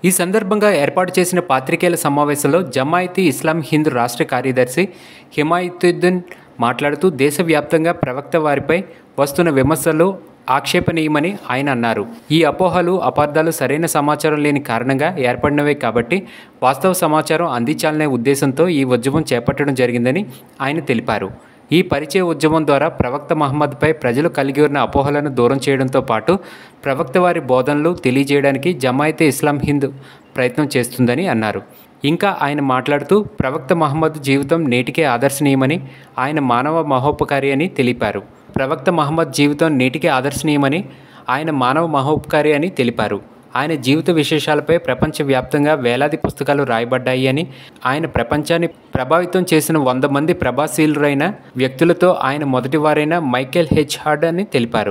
ఈ సందర్భంగా ఏర్పాటు చేసిన పాత్రికేయుల సమావేశంలో జమాయితీ ఇస్లాం హింద్ రాష్ట్ర కార్యదర్శి హిమాయతుద్దీన్ మాట్లాడుతూ దేశవ్యాప్తంగా ప్రవక్త వారిపై వస్తున్న విమర్శలు ఆక్షేపణీయమని ఆయన అన్నారు ఈ అపోహలు అపార్థాలు సరైన సమాచారం లేని కారణంగా ఏర్పడినవే కాబట్టి వాస్తవ సమాచారం అందించాలనే ఉద్దేశంతో ఈ ఉద్యమం చేపట్టడం జరిగిందని ఆయన తెలిపారు ఈ పరిచయ ఉద్యమం ద్వారా ప్రవక్త మహమ్మద్పై ప్రజలు కలిగి ఉన్న అపోహలను దూరం చేయడంతో పాటు ప్రవక్త వారి బోధనలు తెలియజేయడానికి జమాయితే ఇస్లాం హింద్ ప్రయత్నం చేస్తుందని అన్నారు ఇంకా ఆయన మాట్లాడుతూ ప్రవక్త మహమ్మద్ జీవితం నేటికే ఆదర్శనీయమని ఆయన మానవ మహోపకారి అని తెలిపారు ప్రవక్త మహమ్మద్ జీవితం నేటికే ఆదర్శనీయమని ఆయన మానవ మహోపకారి అని తెలిపారు ఆయన జీవిత విశేషాలపై ప్రపంచవ్యాప్తంగా వేలాది పుస్తకాలు రాయబడ్డాయి అని ఆయన ప్రపంచాన్ని ప్రభావితం చేసిన వంద మంది ప్రభాశీలురైన వ్యక్తులతో ఆయన మొదటివారైన మైకేల్ హెచ్ హార్డ్ అని తెలిపారు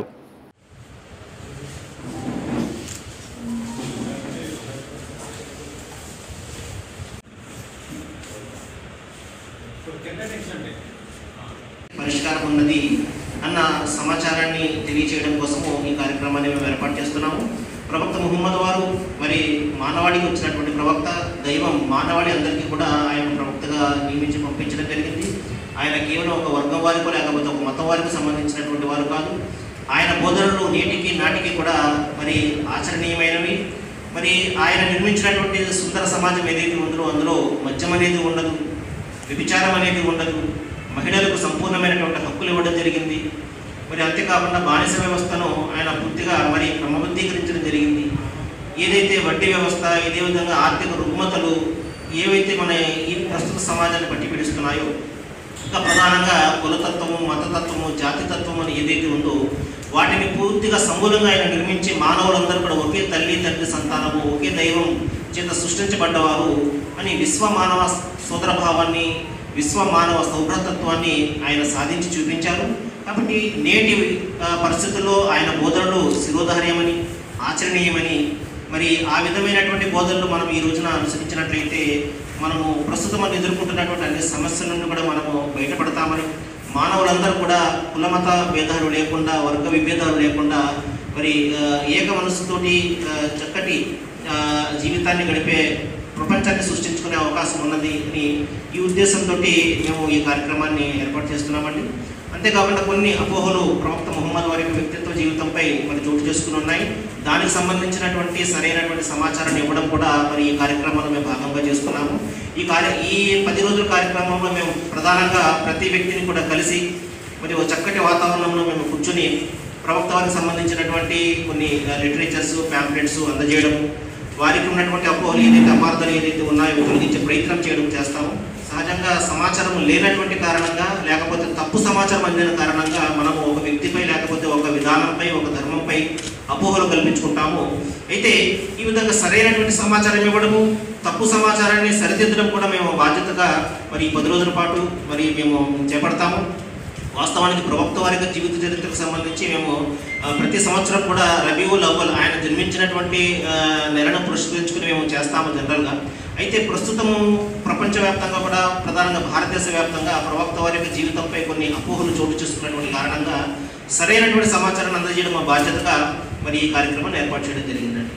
పరిష్కారం ఉన్నది అన్న సమాచారాన్ని తెలియచేయడం కోసము ఈ కార్యక్రమాన్ని మేము ఏర్పాటు చేస్తున్నాము ప్రవక్త ముహమ్మద్ వారు మరి మానవాళికి వచ్చినటువంటి ప్రవక్త దైవం మానవాళి అందరికీ కూడా ఆయన ప్రవక్తగా నియమించి పంపించడం జరిగింది ఆయన కేవలం ఒక వర్గం వారికో లేకపోతే ఒక మతం వారికి సంబంధించినటువంటి వారు కాదు ఆయన బోధనలు నేటికి నాటికి కూడా మరి ఆచరణీయమైనవి మరి ఆయన నిర్మించినటువంటి సుందర సమాజం ఏదైతే ఉందో అందులో మద్యం అనేది ఉండదు వ్యభిచారం అనేది ఉండదు మహిళలకు సంపూర్ణమైనటువంటి హక్కులు ఇవ్వడం జరిగింది మరి అంతేకాకుండా బానిస వ్యవస్థను ఆయన పూర్తిగా మరి క్రమబద్ధీకరించడం జరిగింది ఏదైతే వడ్డీ వ్యవస్థ ఇదే విధంగా ఆర్థిక రుగ్మతలు ఏవైతే మన ఈ ప్రస్తుత సమాజాన్ని పట్టి పీడిస్తున్నాయో ఇంకా ప్రధానంగా కులతత్వము మతతత్వము జాతితత్వం అని ఏదైతే ఉందో వాటిని పూర్తిగా సమూలంగా ఆయన నిర్మించి మానవులందరూ కూడా ఒకే తల్లి తండ్రి సంతానము ఒకే దైవం చేత సృష్టించబడ్డవారు అని విశ్వ మానవ సోదర భావాన్ని విశ్వ మానవ సౌభ్రతత్వాన్ని ఆయన సాధించి చూపించారు కాబట్టి నేటి ఆ, పరిస్థితుల్లో ఆయన బోధనలు శిరోధార్యమని ఆచరణీయమని మరి ఆ విధమైనటువంటి బోధనలు మనం ఈ రోజున అనుసరించినట్లయితే మనము ప్రస్తుతం మనం ఎదుర్కొంటున్నటువంటి అన్ని సమస్యల నుండి కూడా మనము బయటపడతామని మానవులందరూ కూడా కులమత భేదాలు లేకుండా వర్గ విభేదాలు లేకుండా మరి ఆ, ఏక మనస్సుతోటి ఆ, చక్కటి ఆ, జీవితాన్ని గడిపే ప్రపంచాన్ని సృష్టించుకునే అవకాశం ఉన్నది అని ఈ ఉద్దేశంతో మేము ఈ కార్యక్రమాన్ని ఏర్పాటు చేస్తున్నామండి అంతేకాకుండా కొన్ని అపోహలు ప్రవక్త ముహమ్మద్ వారి యొక్క వ్యక్తిత్వ జీవితంపై మరి చోటు చేసుకుని ఉన్నాయి దానికి సంబంధించినటువంటి సరైనటువంటి సమాచారాన్ని ఇవ్వడం కూడా మరి ఈ కార్యక్రమంలో మేము భాగంగా చేసుకున్నాము ఈ కార్య ఈ పది రోజుల కార్యక్రమంలో మేము ప్రధానంగా ప్రతి వ్యక్తిని కూడా కలిసి మరి ఒక చక్కటి వాతావరణంలో మేము కూర్చొని ప్రవక్త వారికి సంబంధించినటువంటి కొన్ని లిటరేచర్స్ ప్యాంప్లెట్స్ అందజేయడం వారికి ఉన్నటువంటి అపోహలు ఏదైతే అపార్థాలు ఏదైతే ఉన్నాయో తొలగించే ప్రయత్నం చేయడం చేస్తాము సహజంగా సమాచారం లేనటువంటి కారణంగా లేకపోతే తప్పు సమాచారం అందిన కారణంగా మనము ఒక వ్యక్తిపై లేకపోతే ఒక విధానంపై ఒక ధర్మంపై అపోహలు కల్పించుకుంటాము అయితే ఈ విధంగా సరైనటువంటి సమాచారం ఇవ్వడము తప్పు సమాచారాన్ని సరిదిద్దడం కూడా మేము బాధ్యతగా మరి ఈ పది రోజుల పాటు మరి మేము చేపడతాము వాస్తవానికి ప్రవక్త వారి యొక్క జీవిత చరిత్రకు సంబంధించి మేము ఆ, ప్రతి సంవత్సరం కూడా రబీవుల్ అవ్వల్ ఆయన జన్మించినటువంటి ఆ, నెలను పురస్కరించుకుని మేము చేస్తాము జనరల్గా అయితే ప్రస్తుతము ప్రపంచవ్యాప్తంగా కూడా ప్రధానంగా భారతదేశ వ్యాప్తంగా ప్రవక్త వారి యొక్క జీవితంపై కొన్ని అపోహలు చోటు చేసుకున్నటువంటి కారణంగా సరైనటువంటి సమాచారాన్ని అందజేయడం మా బాధ్యతగా మరి ఈ కార్యక్రమాన్ని ఏర్పాటు చేయడం జరిగిందండి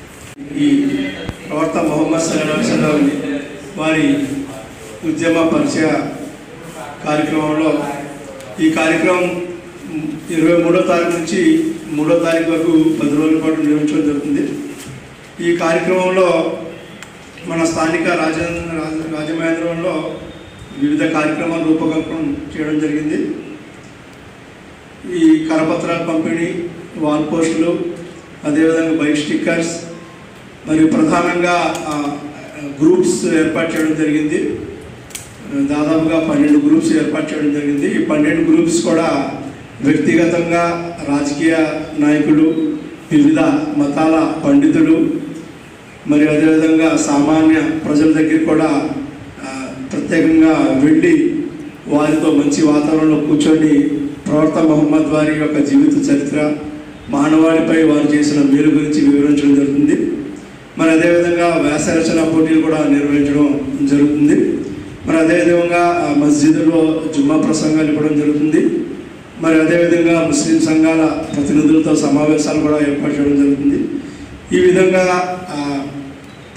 ఈ ప్రవక్త మొహమ్మద్ సల్లాహం వారి ఉద్యమ పరిచయ కార్యక్రమంలో ఈ కార్యక్రమం ఇరవై మూడో తారీఖు నుంచి మూడో తారీఖు వరకు పది రోజుల పాటు నిర్వహించడం జరుగుతుంది ఈ కార్యక్రమంలో మన స్థానిక రాజేంద్ర రాజ- రాజమహేంద్రంలో వివిధ కార్యక్రమాలు రూపకల్పన చేయడం జరిగింది ఈ కరపత్రాల పంపిణీ వాల్ పోస్టులు అదేవిధంగా బైక్ స్టిక్కర్స్ మరియు ప్రధానంగా ఆ, గ్రూప్స్ ఏర్పాటు చేయడం జరిగింది దాదాపుగా పన్నెండు గ్రూప్స్ ఏర్పాటు చేయడం జరిగింది ఈ పన్నెండు గ్రూప్స్ కూడా వ్యక్తిగతంగా రాజకీయ నాయకులు వివిధ మతాల పండితులు మరి అదేవిధంగా సామాన్య ప్రజల దగ్గర కూడా ఆ, ప్రత్యేకంగా వెళ్ళి వారితో మంచి వాతావరణంలో కూర్చొని ప్రవర్త మహమ్మద్ వారి యొక్క జీవిత చరిత్ర మానవాళిపై వారు చేసిన మేలు గురించి వివరించడం జరుగుతుంది మరి అదేవిధంగా వ్యాస రచన పోటీలు కూడా నిర్వహించడం జరుగుతుంది మరి అదేవిధంగా ఆ, మస్జిదులో జుమ్మా ప్రసంగాలు ఇవ్వడం జరుగుతుంది మరి అదేవిధంగా ముస్లిం సంఘాల ప్రతినిధులతో సమావేశాలు కూడా ఏర్పాటు చేయడం జరుగుతుంది ఈ విధంగా ఆ,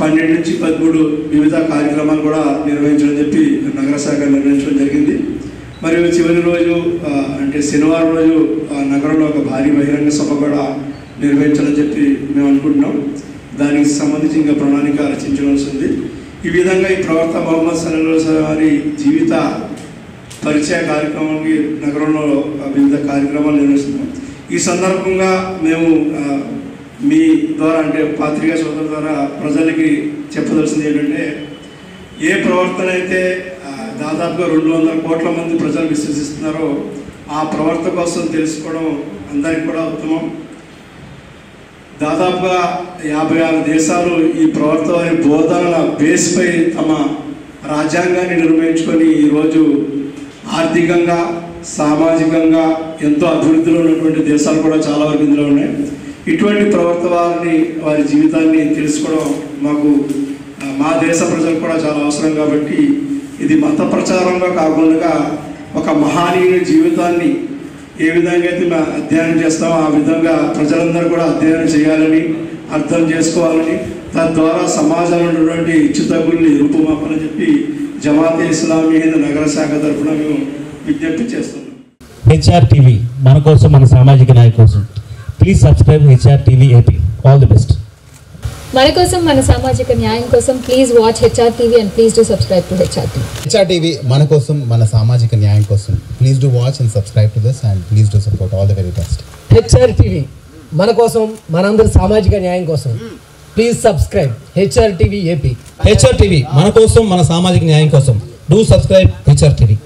పన్నెండు నుంచి పదమూడు వివిధ కార్యక్రమాలు కూడా నిర్వహించడం చెప్పి నగర శాఖ నిర్ణయించడం జరిగింది మరియు చివరి రోజు ఆ, అంటే శనివారం రోజు ఆ, నగరంలో ఒక భారీ బహిరంగ సభ కూడా నిర్వహించాలని చెప్పి మేము అనుకుంటున్నాం దానికి సంబంధించి ఇంకా ప్రణాళిక రచించవలసి ఉంది ఈ విధంగా ఈ ప్రవక్త మొహమ్మద్ సల్లాహు వారి జీవిత పరిచయ కార్యక్రమానికి నగరంలో ఆ, వివిధ కార్యక్రమాలు నిర్వహిస్తున్నాం ఈ సందర్భంగా మేము ఆ, మీ ద్వారా అంటే పాత్రికా సోదరుల ద్వారా ప్రజలకి చెప్పదలసింది ఏంటంటే ఏ ప్రవర్తన అయితే ఆ, దాదాపుగా రెండు వందల కోట్ల మంది ప్రజలు విశ్వసిస్తున్నారో ఆ ప్రవర్తన కోసం తెలుసుకోవడం అందరికి కూడా ఉత్తమం దాదాపుగా యాభై ఆరు దేశాలు ఈ ప్రవర్త వారి బోధనల బేస్పై తమ రాజ్యాంగాన్ని నిర్మించుకొని ఈరోజు ఆర్థికంగా సామాజికంగా ఎంతో అభివృద్ధిలో ఉన్నటువంటి దేశాలు కూడా చాలా వరకు ఇందులో ఉన్నాయి ఇటువంటి ప్రవర్త వారిని వారి జీవితాన్ని తెలుసుకోవడం మాకు ఆ, మా దేశ ప్రజలకు కూడా చాలా అవసరం కాబట్టి ఇది మత ప్రచారంగా కాకుండా ఒక మహానీయుని జీవితాన్ని ఏ విధంగా అయితే మేము అధ్యయనం చేస్తామో ఆ విధంగా ప్రజలందరూ కూడా అధ్యయనం చేయాలని అర్థం చేసుకోవాలని తద్వారా సమాజంలో ఉన్నటువంటి ఇచ్చుతగుల్ని రూపుమాపాలని చెప్పి జమాతే ఇస్లామీ హింద్ నగర శాఖ తరఫున మేము విజ్ఞప్తి చేస్తున్నాం హెచ్ఆర్ టీవీ మన కోసం మన సామాజిక నాయకు కోసం please subscribe HR TV AP all the best మన కోసం మన సామాజిక న్యాయం కోసం please watch HR TV and please do subscribe to HR TV HR TV మన కోసం మన సామాజిక న్యాయం కోసం please do watch and subscribe to this and please do support all the very best HR TV మన కోసం మనందరి సామాజిక న్యాయం కోసం please subscribe HR TV AP HR TV మన కోసం మన సామాజిక న్యాయం కోసం డూ సబ్స్క్రైబ్ హెచ్ఆర్ టీవీ